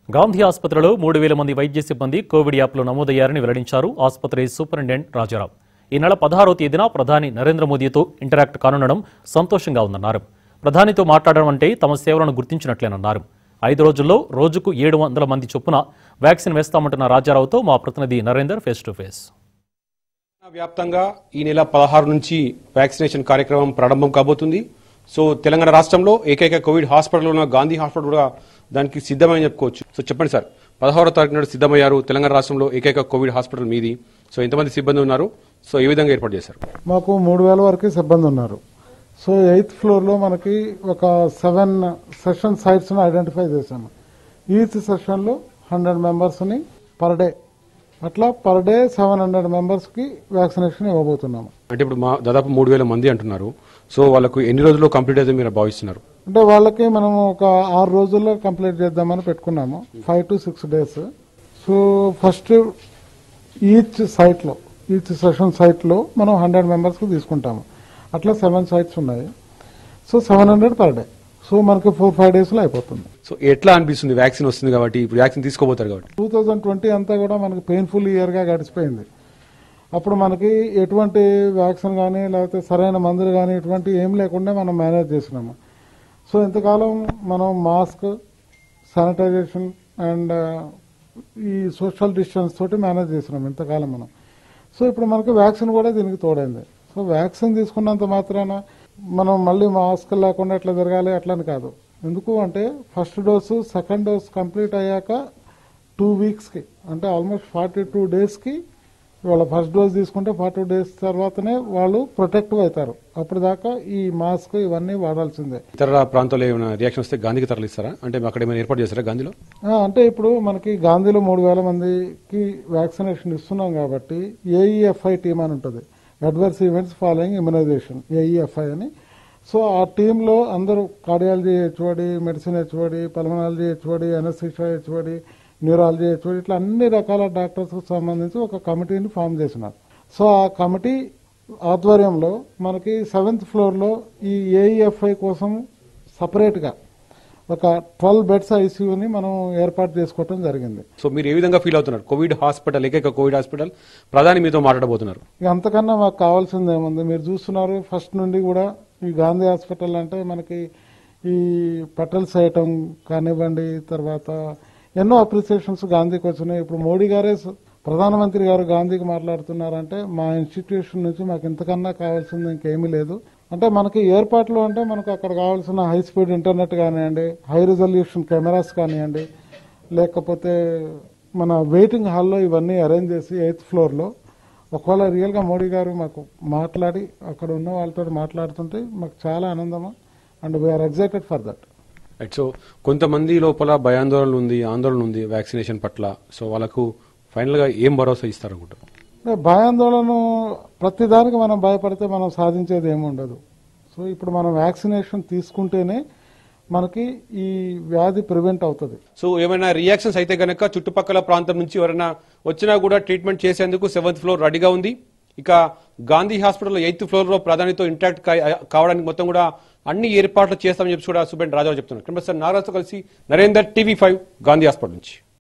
గాంధీ ఆసుపత్రిలో మూడు వేల మంది వైద్య సిబ్బంది కోవిడ్ యాప్లో నమోదయ్యారని వెల్లడించారు ఆసుపత్రి సూపరింటెండెంట్ రాజారావు ఈ నెల పదహారో తేదీన ప్రధాని నరేంద్ర మోదీతో ఇంటరాక్ట్ కానుండడం సంతోషంగా ఉందన్నారు ప్రధానితో మాట్లాడడం అంటే తమ సేవలను గుర్తించినట్లేనన్నారు ఐదు రోజుల్లో రోజుకు ఏడు వందల మంది చొప్పున వ్యాక్సిన్ వేస్తామంటున్న రాజారావుతో మా ప్రతినిధి నరేందర్ ఫేస్ టు ఫేస్ వ్యాప్తంగా ఈ నెల పదహారు నుంచి వ్యాక్సినేషన్ కార్యక్రమం ప్రారంభం కాబోతుంది సో తెలంగాణ రాష్ట్రంలో ఏకైక కోవిడ్ హాస్పిటల్ ఉన్న గాంధీ హాస్పిటల్ కూడా దానికి సిద్ధమని చెప్పుకోవచ్చు సో చెప్పండి సార్ పదహారో తారీఖు నాడు సిద్ధమయ్యారు తెలంగాణ రాష్ట్రంలో ఏకైక కోవిడ్ హాస్పిటల్ మీది సో ఎంతమంది సిబ్బంది ఉన్నారు సో ఏ విధంగా ఏర్పాటు చేశారు మాకు మూడు వేల వరకు సిబ్బంది ఉన్నారు సో ఎయిత్ ఫ్లోర్లో మనకి ఒక సెవెన్ సెషన్ సైట్స్ని ఐడెంటిఫై చేశాము ఈచ్ సెషన్లో హండ్రెడ్ మెంబర్స్ని పర్ డే అట్లా పర్ డే సెవెన్ హండ్రెడ్ మెంబర్స్కి వ్యాక్సినేషన్ ఇవ్వబోతున్నాము అంటే ఇప్పుడు మా దాదాపు మూడు వేల మంది అంటున్నారు సో వాళ్ళకు ఎన్ని రోజుల్లో కంప్లీట్ అయితే మీరు భావిస్తున్నారు అంటే వాళ్ళకి మనం ఒక ఆరు రోజుల్లో కంప్లీట్ చేద్దామని పెట్టుకున్నాము five to six days so first each సైట్లో ఈచ్ సెషన్ సైట్లో మనం హండ్రెడ్ మెంబర్స్కి తీసుకుంటాము అట్లా సెవెన్ సైట్స్ ఉన్నాయి so seven hundred per day so మనకి ఫోర్ ఫైవ్ డేస్లో అయిపోతుంది సో ఎట్లా అనిపిస్తుంది వ్యాక్సిన్ వస్తుంది కాబట్టి ఇప్పుడు వ్యాక్సిన్ తీసుకోబోతారు కాబట్టి టూ థౌజండ్ ట్వంటీ అంతా కూడా మనకి పెయిన్ఫుల్ ఇయర్గా గడిచిపోయింది అప్పుడు మనకి ఎటువంటి వ్యాక్సిన్ కానీ లేకపోతే సరైన మందులు కానీ ఇటువంటి ఏం లేకుండా మనం మేనేజ్ చేసినాము సో ఇంతకాలం మనం మాస్క్ శానిటైజేషన్ అండ్ ఈ సోషల్ డిస్టెన్స్ తోటి మేనేజ్ చేసినాం ఇంతకాలం మనం సో ఇప్పుడు మనకి వ్యాక్సిన్ కూడా దీనికి తోడైంది సో వ్యాక్సిన్ తీసుకున్నంత మాత్రాన మనం మళ్ళీ మాస్క్ లేకుండా ఎట్లా జరగాలి అట్లని కాదు ఎందుకు అంటే first dose second dose complete అయ్యాక టూ వీక్స్కి అంటే ఆల్మోస్ట్ ఫార్టీ టూ డేస్కి వాళ్ళ ఫస్ట్ డోస్ తీసుకుంటే ఫార్టీ డేస్ తర్వాతనే వాళ్ళు ప్రొటెక్టివ్ అవుతారు అప్పుడు దాకా ఈ మాస్క్ ఇవన్నీ వాడాల్సిందే ఇతర ప్రాంతాల్లో ఏమైనా రియాక్షన్ వస్తే గాంధీకి తరలిస్తారా అంటే అక్కడ ఏమైనా ఏర్పాటు చేస్తారా గాంధీలో ఆ, అంటే ఇప్పుడు మనకి గాంధీలో మూడు వేల మందికి వ్యాక్సినేషన్ ఇస్తున్నాం కాబట్టి ఏఈఎఫ్ఐ టీమ్ అని ఉంటుంది adverse events following immunisation AEFI అని సో ఆ టీంలో అందరూ cardiology HOD medicine HOD pulmonology HOD anaesthesia HOD neurology HOD ఇట్లా అన్ని రకాల డాక్టర్స్కి సంబంధించి ఒక కమిటీని ఫామ్ చేసినారు సో ఆ కమిటీ ఆధ్వర్యంలో మనకి సెవెంత్ ఫ్లోర్లో ఈ ఏఈఎఫ్ఐ కోసం సపరేట్గా ఒక ట్వెల్వ్ బెడ్స్ ఐసీయూని మనం ఏర్పాటు చేసుకోవటం జరిగింది సో మీరు ఏ విధంగా ఫీల్ అవుతున్నారు కోవిడ్ హాస్పిటల్ ఏకైక కోవిడ్ హాస్పిటల్ ప్రధాని మీతో మాట్లాడబోతున్నారు ఇక అంతకన్నా మాకు కావాల్సింది ఏముంది మీరు చూస్తున్నారు ఫస్ట్ నుండి కూడా ఈ గాంధీ హాస్పిటల్ అంటే మనకి ఈ పెట్రోల్స్ వేయటం కానివ్వండి తర్వాత ఎన్నో అప్రిసియేషన్స్ గాంధీకి వచ్చినాయి ఇప్పుడు మోడీ గారే స- ప్రధానమంత్రి గారు గాంధీకి మాట్లాడుతున్నారంటే మా ఇన్స్టిట్యూషన్ నుంచి మాకు ఇంతకన్నా కావాల్సింది ఇంకేమీ లేదు అంటే మనకి ఏర్పాట్లు అంటే మనకు అక్కడ కావాల్సిన హై స్పీడ్ ఇంటర్నెట్ కానివ్వండి హై రిజల్యూషన్ కెమెరాస్ కానివ్వండి లేకపోతే మన వెయిటింగ్ హాల్లో ఇవన్నీ అరేంజ్ చేసి ఎయిత్ ఫ్లోర్లో ఒకవేళ రియల్గా మోడీ గారు మాకు మాట్లాడి అక్కడ ఉన్న వాళ్ళతో మాట్లాడుతుంటే మాకు చాలా ఆనందము and we are excited for that right so కొంతమంది లోపల భయాందోళన ఉంది ఆందోళన ఉంది వ్యాక్సినేషన్ పట్ల సో వాళ్ళకు ఫైనల్ గా ఏం భరోసా ఇస్తారు అనుకుంటారు భయాందోళన ప్రతిదానికి మనం భయపడితే మనం సాధించేది ఏమి ఉండదు సో ఇప్పుడు మనం వ్యాక్సినేషన్ తీసుకుంటేనే మనకి ఈ వ్యాధి ప్రివెంట్ అవుతుంది సో ఏమైనా రియాక్షన్స్ అయితే గనక చుట్టుపక్కల ప్రాంతం నుంచి ఎవరైనా వచ్చినా కూడా ట్రీట్మెంట్ చేసేందుకు సెవెంత్ ఫ్లోర్ రెడీగా ఉంది ఇక గాంధీ హాస్పిటల్ ఎయిత్ ఫ్లోర్ లో ప్రధానితో ఇంటాక్ట్ కావడానికి మొత్తం కూడా అన్ని ఏర్పాట్లు చేస్తామని చెప్పి కూడా సుబెన్ రాజారావు చెప్తున్నారు సార్ నాగరాజుతో కలిసి Narender TV five Gandhi hospital నుంచి